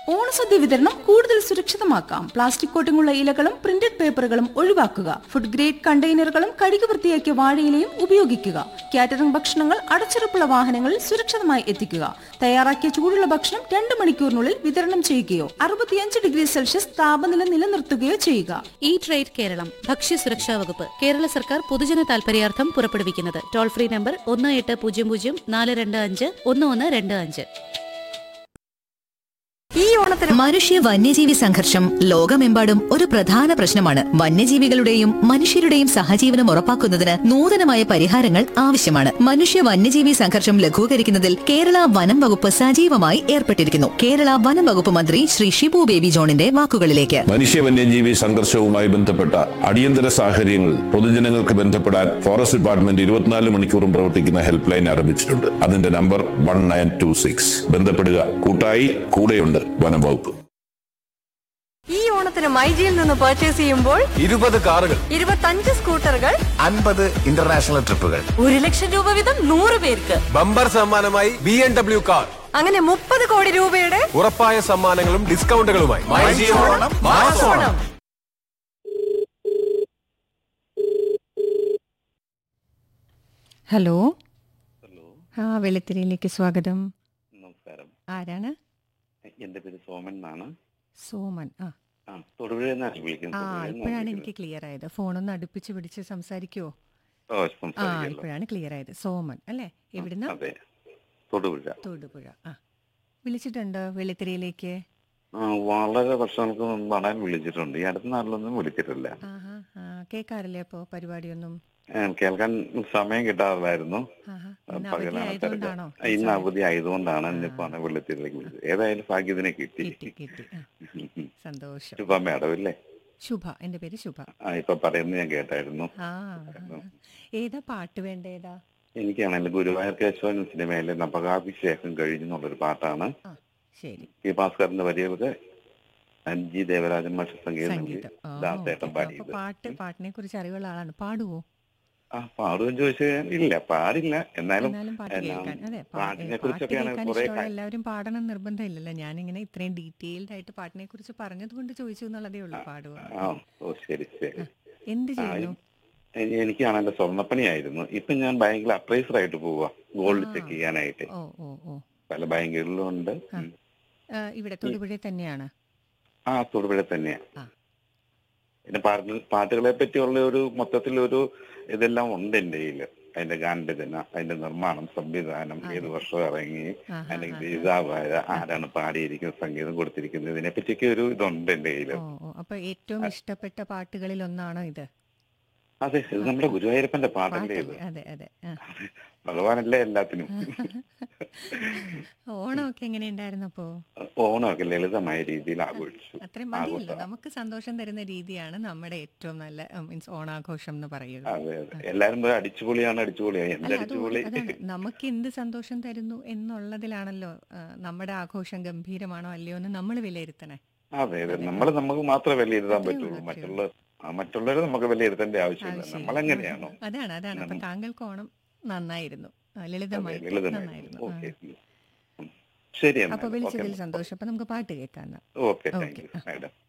ഓണസദ്യ വിതരണം കൂടുതൽ സുരക്ഷിതമാക്കാം പ്ലാസ്റ്റിക് കോട്ടിങ്ങുള്ള ഇലകളും പ്രിന്റഡ് പേപ്പറുകളും ഒഴിവാക്കുക ഫുഡ് ഗ്രേഡ് കണ്ടെയ്നറുകളും കഴുകി വൃത്തിയാക്കിയ വാഴയിലയും ഉപയോഗിക്കുക കാറ്ററിംഗ് ഭക്ഷണങ്ങൾ അടച്ചുറപ്പുള്ള വാഹനങ്ങളിൽ സുരക്ഷിതമായി എത്തിക്കുക തയ്യാറാക്കിയ ചൂടുള്ള ഭക്ഷണം രണ്ട് മണിക്കൂറിനുള്ളിൽ വിതരണം ചെയ്യുകയോ അറുപത്തിയഞ്ച് ഡിഗ്രി സെൽഷ്യസ് താപനില നിലനിർത്തുകയോ ചെയ്യുക ഈ ട്രേഡ് കേരളം ഭക്ഷ്യസുരക്ഷാ വകുപ്പ് കേരള സർക്കാർ പൊതുജന താൽപര്യാർത്ഥം പുറപ്പെടുവിക്കുന്നത് ടോൾ ഫ്രീ നമ്പർ ഒന്ന് എട്ട് പൂജ്യം പൂജ്യം നാല് രണ്ട് അഞ്ച് ഒന്ന് ഒന്ന് രണ്ട് അഞ്ച് ഈ ഓണത്തിന് മനുഷ്യ വന്യജീവി സംഘർഷം ലോകമെമ്പാടും ഒരു പ്രധാന പ്രശ്നമാണ് വന്യജീവികളുടെയും മനുഷ്യരുടെയും സഹജീവനം ഉറപ്പാക്കുന്നതിന് നൂതനമായ പരിഹാരങ്ങൾ ആവശ്യമാണ് മനുഷ്യ വന്യജീവി സംഘർഷം ലഘൂകരിക്കുന്നതിൽ കേരള വനം വകുപ്പ് സജീവമായി ഏർപ്പെട്ടിരിക്കുന്നു കേരള വനം വകുപ്പ് മന്ത്രി ശ്രീ ഷിബു ബേബി ജോണിന്റെ വാക്കുകളിലേക്ക് മനുഷ്യ വന്യജീവി സംഘർഷവുമായി ബന്ധപ്പെട്ട അടിയന്തര സാഹചര്യങ്ങൾ പൊതുജനങ്ങൾക്ക് ബന്ധപ്പെടാൻ ഫോറസ്റ്റ് ഡിപ്പാർട്ട്മെന്റ് ഇരുപത്തിനാല് മണിക്കൂറും പ്രവർത്തിക്കുന്ന ഹെൽപ്പ് ലൈൻ ആരംഭിച്ചിട്ടുണ്ട് അതിന്റെ number one nine two six ബന്ധപ്പെടുക കൂട്ടായി കൂടെയുണ്ട് വനം വകുപ്പ് ഈ ഓണത്തിന് മൈജിയിൽ നിന്ന് പർച്ചേസ് ചെയ്യുമ്പോൾ ഇരുപത് കാറുകൾ ഇരുപത്തഞ്ച് സ്കൂട്ടറുകൾ അൻപത് ഇന്റർനാഷണൽ ട്രിപ്പുകൾ ഒരു ലക്ഷം രൂപ വീതം നൂറ് പേർക്ക് ബമ്പർ സമ്മാനമായി ബി എം ഡബ്ല്യു കാർ അങ്ങനെ മുപ്പത് കോടി രൂപയുടെ ഉറപ്പായ സമ്മാനങ്ങളും ഡിസ്കൗണ്ടുകളുമായി ഓണം ഹലോ ആ വെളുത്തിരിയിലേക്ക് സ്വാഗതം നമസ്കാരം ആരാണ് എന്റെ പേര് സോമൻ എന്നാണ് സോമൻ ആ ആ തൊടുപുഴയിൽ നിന്നാണ് വിളിക്കുന്നത് ആ തൊടുപുഴയിൽ നിന്നാണ് ഇപ്പോഴാണ് വിളിക്കുന്നത്. എനിക്ക് ക്ലിയർ ആയത് ഫോണൊന്ന് അടുപ്പിച്ച് പിടിച്ച് സംസാരിക്കുവോ ഓ ആ സംസാരിക്കാമല്ലോ ഇപ്പോഴാണ് ക്ലിയർ ആയത് സോമൻ അല്ലേ എവിടുന്ന അതെ തൊടുപുഴ തൊടുപുഴ ആ വിളിച്ചിട്ടുണ്ടോ വെളുത്തിരിയിലേക്ക് ആ വളരെ വർഷങ്ങൾക്ക് മുമ്പാണ് വിളിച്ചിട്ടുണ്ട് ഈ അടുത്ത നാട്ടിലൊന്നും വിളിച്ചിട്ടില്ല ആഹാ ആ കേൾക്കാറില്ലേ അപ്പോൾ പരിപാടിയൊന്നും ഏ, കേൾക്കാൻ സമയം കിട്ടാറില്ലായിരുന്നു ആഹാ ആ, ഇന്ന് പകലാണ് അവധി ആയതുകൊണ്ടാണോ തിരക്ക്. ഇന്ന് അവധി ആയതുകൊണ്ടാണ് ഇന്നിപ്പാണ് വെള്ളത്തിലേക്ക് വിളിച്ചത് ഏതായാലും ഭാഗ്യത്തിനെ കിട്ടി കിട്ടി കിട്ടി ആ സന്തോഷം ശുഭ മാഡം അല്ലേ ശുഭ എൻ്റെ പേര് ശുഭ ആ ഇപ്പൊ പറയുന്നത് ഞാൻ കേട്ടായിരുന്നു ആ ആ. ഏതാ പാട്ട് വേണ്ട ഏതാ എനിക്കാണെങ്കിൽ ഗുരുവായൂർ കേശവൻ സിനിമയിലെ നപകാഭിഷേകം കഴിഞ്ഞെന്നുള്ളൊരു പാട്ടാണ് ആ ശരി പി ഭാസ്കറിന്റെ വരികൾക്ക് അഞ്ജി ദേവരാജൻ മാഷ സംഗീതം നൽകി സംഗീതം ആ, ദാസേട്ടൻ ഓക്കേ. അപ്പൊ പാടിയത് പാട്ട് പാട്ടിനെ കുറിച്ച് അറിവുള്ള ആളാണ് പാടുവോ ആ പാടുമെന്ന് ചോദിച്ചു കഴിഞ്ഞാൽ ഇല്ല പാടില്ല എന്നാലും എന്നാലും പാട്ട് എന്നാ, കേൾക്കാൻ അതെ പാ- പാട്ടിനെ ഏ, പാട്ട് കുറിച്ചൊക്കെയാണ് കേൾക്കാൻ കുറെ ഇഷ്ടമുള്ള എല്ലാവരും പാടണം നിർബന്ധമില്ലല്ലോ ഞാനിങ്ങനെ ഇത്രയും ഡീറ്റെയിൽഡ് ആയിട്ട് പാട്ടിനെ കുറിച്ച് പറഞ്ഞത് കൊണ്ട് ചോദിച്ചു എന്നുള്ളതേ ഉള്ളൂ പാടുക ആ ഓ ശരി ശരി എന്ത് ആ, ചെയ്യുന്നു എ- എനിക്കാണ് എന്റെ സ്വർണ്ണപ്പണിയായിരുന്നു ഇപ്പൊ ഞാൻ ബാങ്കിൽ അപ്രൈസർ ആയിട്ട് പോവാ ഗോൾഡ് ചെക്ക് ചെയ്യാനായിട്ട് ഓ ഓ ഓ പല ബാങ്കുകളിലും ഉണ്ട് ആ. ഉം. ആ, ഇവിടെ തൊടുപുഴയിൽ തന്നെയാണ് ആ തൊടുപുഴ തന്നെയാ ആ. പിന്നെ പാട്ട് പാട്ടുകളെ പറ്റിയുള്ള ഒരു മൊത്തത്തിലൊരു ഇതെല്ലാം ഉണ്ട് എന്റെ കയ്യില് അതിന്റെ ഗാനരചന അതിന്റെ നിർമ്മാണം സംവിധാനം ഏത് വർഷം ഇറങ്ങി ആഹാ, അല്ലെങ്കിൽ ആഹാ. രചയിതാവായ ആരാണ് പാടിയിരിക്കുന്നത് സംഗീതം കൊടുത്തിരിക്കുന്നത് ഇതിനെ പറ്റിയൊക്കെ ഒരു ഇതുണ്ട് എന്റെ കയ്യില് ഓ ഓ അപ്പൊ ഏറ്റവും ഇഷ്ടപ്പെട്ട പാട്ടുകളിൽ ഒന്നാണോ ഇത് അതെ ഇത് നമ്മുടെ ഗുരുവായൂരപ്പന്റെ പാട്ടല്ലേ ഇത് പാട്ടല്ലേ? അതെ അതെ ആ. ഭഗവാനല്ലേ എല്ലാത്തിനും ഓണമൊക്കെ എങ്ങനെയുണ്ടായിരുന്നു അപ്പോ ഓണമൊക്കെ ലളിതമായ രീതിയിൽ ആഘോഷിച്ചു അത്രയും മതിയല്ലോ ആഘോഷം. നമുക്ക് സന്തോഷം തരുന്ന രീതിയാണ് നമ്മുടെ ഏറ്റവും നല്ല മീൻസ് ഓണാഘോഷം എന്ന് പറയുക അതെ അതെ എല്ലാരും പോയി അടിച്ചുപൊളിയാണ് അടിച്ചുപൊളിയാണ് എന്ത് അല്ല അത് അടിച്ചുപൊളി അതാണ് നമുക്ക് എന്ത് സന്തോഷം തരുന്നു എന്നുള്ളതിലാണല്ലോ ആ, നമ്മുടെ ആഘോഷം ഗംഭീരമാണോ അല്ലയോ എന്ന് നമ്മൾ വിലയിരുത്തണേ അതെ അതെ നമ്മൾ നമുക്ക് മാത്രമേ വിലയിരുത്താൻ അത്രേ പറ്റുള്ളൂ ഉള്ളൂ, അത്രേ മറ്റുള്ള ആ, മറ്റുള്ളവരെ നമുക്ക് വിലയിരുത്തേണ്ട ആവശ്യമില്ല ആവശ്യമില്ല. നമ്മളെങ്ങനെയാണോ അതാണ് അതാണ് അപ്പൊ ഉം. താങ്കൾക്ക് ഓണം നന്നായിരുന്നു ആ, അതെ, ലളിതമായി ലളിതമായിരുന്നു നന്നായിരുന്നു ഓക്കെ ആ. ശരി അപ്പൊ എന്നാൽ വിളിച്ചതിൽ ഓക്കെ സന്തോഷം അപ്പൊ നമുക്ക് പാട്ട് കേൾക്കാം എന്നാ. Okay okay. Thank you madam